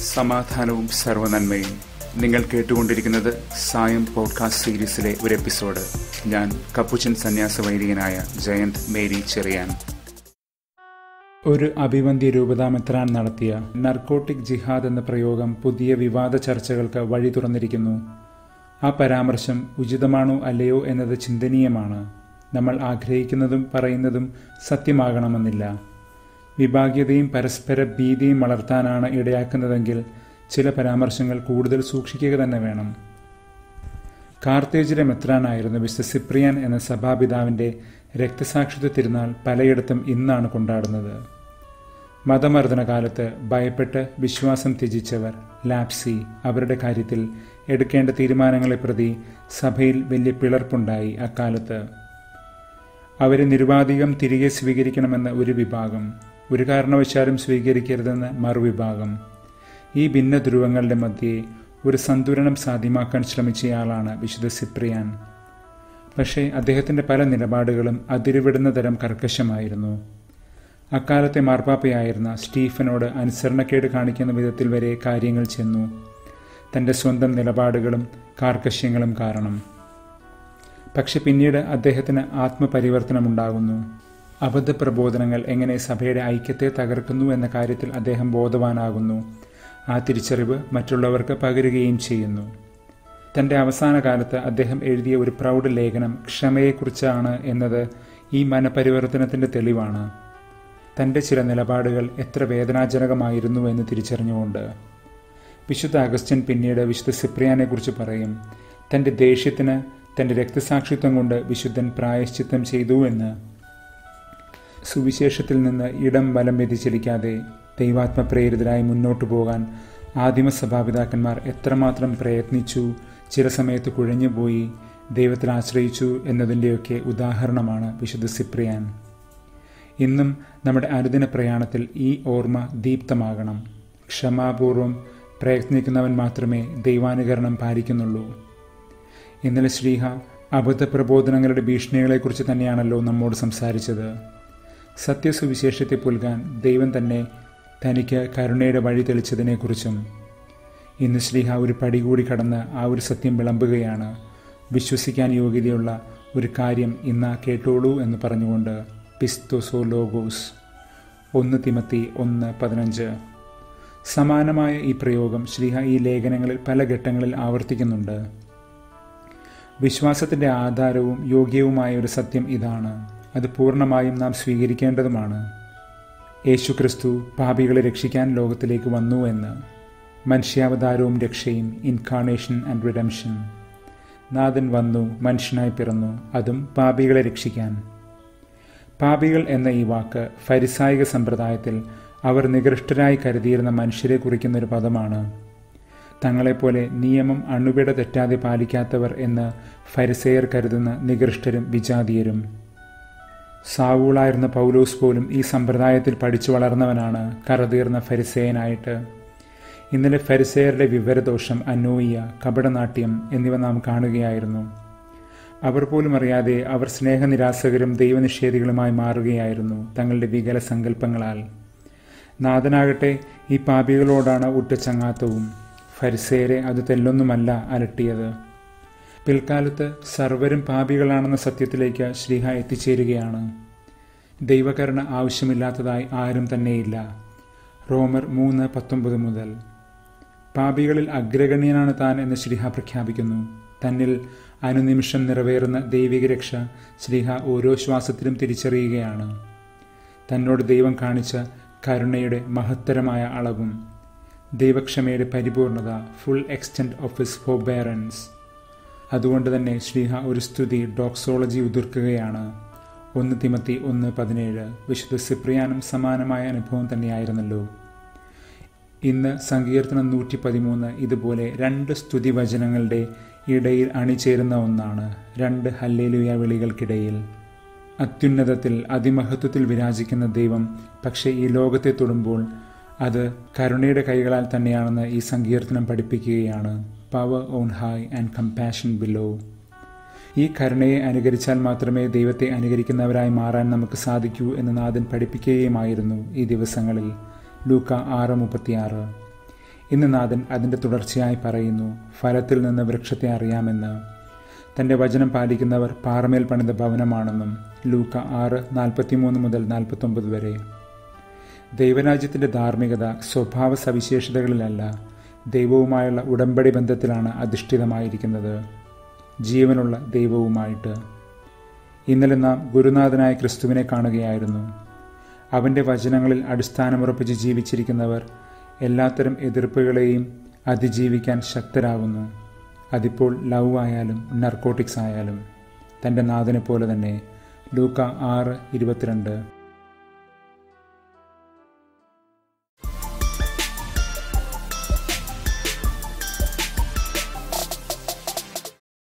സമാധാനവും സർവനന്മയും നിങ്ങൾ കേട്ടുകൊണ്ടിരിക്കുന്നത് സായം പോഡ്കാസ്റ്റ് സീരീസിലെ ഒരു എപ്പിസോഡ് ഞാൻ കപ്പുച്ചൻ സന്യാസ വൈദികനായ ജയന്ത് മേരി ചെറിയാൻ ഒരു അഭിവന്ധ്യ രൂപതാമെത്രാൻ നടത്തിയ നർക്കോട്ടിക് ജിഹാദ് എന്ന പ്രയോഗം പുതിയ വിവാദ ചർച്ചകൾക്ക് വഴി തുറന്നിരിക്കുന്നു ആ പരാമർശം ഉചിതമാണോ അല്ലയോ എന്നത് ചിന്തനീയമാണ് നമ്മൾ ആഗ്രഹിക്കുന്നതും പറയുന്നതും സത്യമാകണമെന്നില്ല വിഭാഗ്യതയും പരസ്പര ഭീതിയും വളർത്താനാണ് ഇടയാക്കുന്നതെങ്കിൽ ചില പരാമർശങ്ങൾ കൂടുതൽ സൂക്ഷിക്കുക തന്നെ വേണം കാർത്തേജിലെ മെത്രാനായിരുന്ന മിസ്റ്റർ സിപ്രിയൻ എന്ന സഭാപിതാവിൻ്റെ രക്തസാക്ഷിത്വ തിരുനാൾ പലയിടത്തും ഇന്നാണ് കൊണ്ടാടുന്നത് മതമർദ്ദന കാലത്ത് ഭയപ്പെട്ട് വിശ്വാസം ത്യജിച്ചവർ ലാപ്സി അവരുടെ കാര്യത്തിൽ എടുക്കേണ്ട തീരുമാനങ്ങളെ പ്രതി സഭയിൽ വലിയ പിളർപ്പുണ്ടായി അക്കാലത്ത് അവരെ നിരുപാധികം തിരികെ സ്വീകരിക്കണമെന്ന ഒരു വിഭാഗം ഒരു കാരണവശാലും സ്വീകരിക്കരുതെന്ന് മറുവിഭാഗം ഈ ഭിന്ന ധ്രുവങ്ങളുടെ മധ്യേ ഒരു സന്തുലനം സാധ്യമാക്കാൻ ശ്രമിച്ചയാളാണ് വിശുദ്ധ സിപ്രിയാൻ പക്ഷേ അദ്ദേഹത്തിൻ്റെ പല നിലപാടുകളും അതിരുവിടുന്ന തരം കർക്കശമായിരുന്നു അക്കാലത്തെ മാർപ്പാപ്പയായിരുന്ന സ്റ്റീഫനോട് അനുസരണക്കേട് കാണിക്കുന്ന വിധത്തിൽ വരെ കാര്യങ്ങൾ ചെന്നു തൻ്റെ സ്വന്തം നിലപാടുകളും കാർക്കശ്യങ്ങളും കാരണം പക്ഷെ പിന്നീട് അദ്ദേഹത്തിന് ആത്മപരിവർത്തനമുണ്ടാകുന്നു അബദ്ധ പ്രബോധനങ്ങൾ എങ്ങനെ സഭയുടെ ഐക്യത്തെ തകർക്കുന്നു എന്ന കാര്യത്തിൽ അദ്ദേഹം ബോധവാനാകുന്നു ആ തിരിച്ചറിവ് മറ്റുള്ളവർക്ക് പകരുകയും ചെയ്യുന്നു തൻ്റെ അവസാന കാലത്ത് അദ്ദേഹം എഴുതിയ ഒരു പ്രൗഢ ലേഖനം ക്ഷമയെക്കുറിച്ചാണ് എന്നത് ഈ മനപരിവർത്തനത്തിൻ്റെ തെളിവാണ് തൻ്റെ ചില നിലപാടുകൾ എത്ര വേദനാജനകമായിരുന്നു എന്ന് തിരിച്ചറിഞ്ഞുകൊണ്ട് വിശുദ്ധ അഗസ്റ്റ്യൻ പിന്നീട് വിശുദ്ധ സിപ്രിയാനെക്കുറിച്ച് പറയും തൻ്റെ ദേഷ്യത്തിന് തൻ്റെ രക്തസാക്ഷിത്വം കൊണ്ട് വിശുദ്ധൻ പ്രായശ്ചിത്തം ചെയ്തു എന്ന് സുവിശേഷത്തിൽ നിന്ന് ഇടം വലം വ്യതിചലിക്കാതെ ദൈവാത്മപ്രേരിതരായി മുന്നോട്ടു പോകാൻ ആദിമസഭാപിതാക്കന്മാർ എത്രമാത്രം പ്രയത്നിച്ചു ചില സമയത്ത് കുഴഞ്ഞുപോയി ദൈവത്തിൽ ആശ്രയിച്ചു എന്നതിൻ്റെയൊക്കെ ഉദാഹരണമാണ് വിശുദ്ധ സിപ്രിയാൻ ഇന്നും നമ്മുടെ അനുദിന പ്രയാണത്തിൽ ഈ ഓർമ്മ ദീപ്തമാകണം ക്ഷമാപൂർവം പ്രയത്നിക്കുന്നവൻ മാത്രമേ ദൈവാനുകരണം പാലിക്കുന്നുള്ളൂ ഇന്നലെ ശ്രീഹ അബദ്ധ പ്രബോധനങ്ങളുടെ ഭീഷണികളെക്കുറിച്ച് തന്നെയാണല്ലോ നമ്മോട് സംസാരിച്ചത് സത്യസുവിശേഷത്തെ പുൽകാൻ ദൈവം തന്നെ തനിക്ക് കരുണയുടെ വഴി തെളിച്ചതിനെക്കുറിച്ചും ഇന്ന് ശ്രീഹ ഒരു പടി കൂടി കടന്ന് ആ ഒരു സത്യം വിളമ്പുകയാണ് വിശ്വസിക്കാൻ യോഗ്യതയുള്ള ഒരു കാര്യം ഇന്ന് കേട്ടോളൂ എന്ന് പറഞ്ഞുകൊണ്ട് പിസ്തോസോ ലോഗോസ് ഒന്ന് തിമത്തി ഒന്ന് പതിനഞ്ച് സമാനമായ ഈ പ്രയോഗം ശ്രീഹ ഈ ലേഖനങ്ങളിൽ പല ഘട്ടങ്ങളിൽ ആവർത്തിക്കുന്നുണ്ട് വിശ്വാസത്തിൻ്റെ ആധാരവും യോഗ്യവുമായ ഒരു സത്യം ഇതാണ് അത് പൂർണ്ണമായും നാം സ്വീകരിക്കേണ്ടതുമാണ് യേശു ക്രിസ്തു പാപികളെ രക്ഷിക്കാൻ ലോകത്തിലേക്ക് വന്നു എന്ന് മനുഷ്യാവതാരവും രക്ഷയും ഇൻകാർണേഷൻ ആൻഡ് റിഡംഷൻ നാഥൻ വന്നു മനുഷ്യനായി പിറന്നു അതും പാപികളെ രക്ഷിക്കാൻ പാപികൾ എന്ന ഈ വാക്ക് ഫരിസായിക സമ്പ്രദായത്തിൽ അവർ നികൃഷ്ടരായി കരുതിയിരുന്ന മനുഷ്യരെ കുറിക്കുന്ന ഒരു പദമാണ് തങ്ങളെപ്പോലെ നിയമം അണുവിട തെറ്റാതെ പാലിക്കാത്തവർ എന്ന് ഫരിസേയർ കരുതുന്ന നികൃഷ്ടരും വിജാതീയരും സാവൂളായിരുന്ന പൗലോസ് പോലും ഈ സമ്പ്രദായത്തിൽ പഠിച്ചു വളർന്നവനാണ് കറതീർന്ന ഫരിസേയനായിട്ട് ഇന്നലെ ഫരിസേയരുടെ വിവരദോഷം അനോയ്യ കപടനാട്യം എന്നിവ നാം കാണുകയായിരുന്നു അവർ പോലും അറിയാതെ അവർ സ്നേഹനിരാസകരും ദൈവനിഷേധികളുമായി മാറുകയായിരുന്നു തങ്ങളുടെ വികല സങ്കല്പങ്ങളാൽ നാഥനാകട്ടെ ഈ പാപികളോടാണ് ഉറ്റച്ചങ്ങാത്തവും ഫരിസേരെ അത് തെല്ലൊന്നുമല്ല അലട്ടിയത് പിൽക്കാലത്ത് സർവരും പാപികളാണെന്ന സത്യത്തിലേക്ക് ശ്രീഹ എത്തിച്ചേരുകയാണ് ദൈവകരുണ ആവശ്യമില്ലാത്തതായി ആരും തന്നെയില്ല റോമർ മൂന്ന് പത്തൊമ്പത് മുതൽ പാപികളിൽ അഗ്രഗണ്യനാണ് താൻ എന്ന് ശ്രീഹ പ്രഖ്യാപിക്കുന്നു തന്നിൽ അനുനിമിഷം നിറവേറുന്ന ദൈവിക രക്ഷ ശ്രീഹ ഓരോ ശ്വാസത്തിലും തിരിച്ചറിയുകയാണ് തന്നോട് ദൈവം കാണിച്ച കരുണയുടെ മഹത്തരമായ അളവും ദൈവക്ഷമയുടെ പരിപൂർണത full extent of his forbearance അതുകൊണ്ട് തന്നെ ശ്രീഹ ഒരു സ്തുതി ഡോക്സോളജി ഉതിർക്കുകയാണ് ഒന്ന് തിമത്തി ഒന്ന് പതിനേഴ് വിശുദ്ധ സിപ്രിയാനും സമാനമായ അനുഭവം തന്നെയായിരുന്നല്ലോ ഇന്ന് സങ്കീർത്തനം നൂറ്റി പതിമൂന്ന് ഇതുപോലെ രണ്ട് സ്തുതി വചനങ്ങളുടെ ഇടയിൽ അണിചേരുന്ന ഒന്നാണ് രണ്ട് ഹല്ലേലുയ വിളികൾക്കിടയിൽ അത്യുന്നതത്തിൽ അതിമഹത്വത്തിൽ വിരാജിക്കുന്ന ദൈവം പക്ഷേ ഈ ലോകത്തെ തൊടുമ്പോൾ അത് കരുണയുടെ കൈകളാൽ തന്നെയാണെന്ന് ഈ സങ്കീർത്തനം പഠിപ്പിക്കുകയാണ് power on high and compassion below ഈ കരുണയെ അനുകരിച്ചാൽ മാത്രമേ ദൈവത്തെ അനുകരിക്കുന്നവരായി മാറാൻ നമുക്ക് സാധിക്കൂ എന്ന് നാഥൻ പഠിപ്പിക്കുകയുമായിരുന്നു ഈ ദിവസങ്ങളിൽ ലൂക്ക ആറ് മുപ്പത്തിയാറ് ഇന്ന് നാഥൻ അതിൻ്റെ തുടർച്ചയായി പറയുന്നു ഫലത്തിൽ നിന്ന് വൃക്ഷത്തെ അറിയാമെന്ന് തൻ്റെ വചനം പാലിക്കുന്നവർ പാറമേൽ പണിത ഭവനമാണെന്നും ലൂക്ക ആറ് നാൽപ്പത്തിമൂന്ന് മുതൽ നാൽപ്പത്തൊമ്പത് വരെ ദൈവരാജ്യത്തിൻ്റെ ധാർമ്മികത സ്വഭാവ സവിശേഷതകളിലല്ല ദൈവവുമായുള്ള ഉടമ്പടി ബന്ധത്തിലാണ് അധിഷ്ഠിതമായിരിക്കുന്നത് ജീവനുള്ള ദൈവവുമായിട്ട് ഇന്നലെ നാം ഗുരുനാഥനായ ക്രിസ്തുവിനെ കാണുകയായിരുന്നു അവൻ്റെ വചനങ്ങളിൽ അടിസ്ഥാനമുറപ്പിച്ച് ജീവിച്ചിരിക്കുന്നവർ എല്ലാത്തരം എതിർപ്പുകളെയും അതിജീവിക്കാൻ ശക്തരാകുന്നു അതിപ്പോൾ ലവ് ആയാലും നർക്കോട്ടിക്സ് ആയാലും തൻ്റെ നാഥനെ പോലെ തന്നെ ലൂക്ക ആറ് ഇരുപത്തിരണ്ട്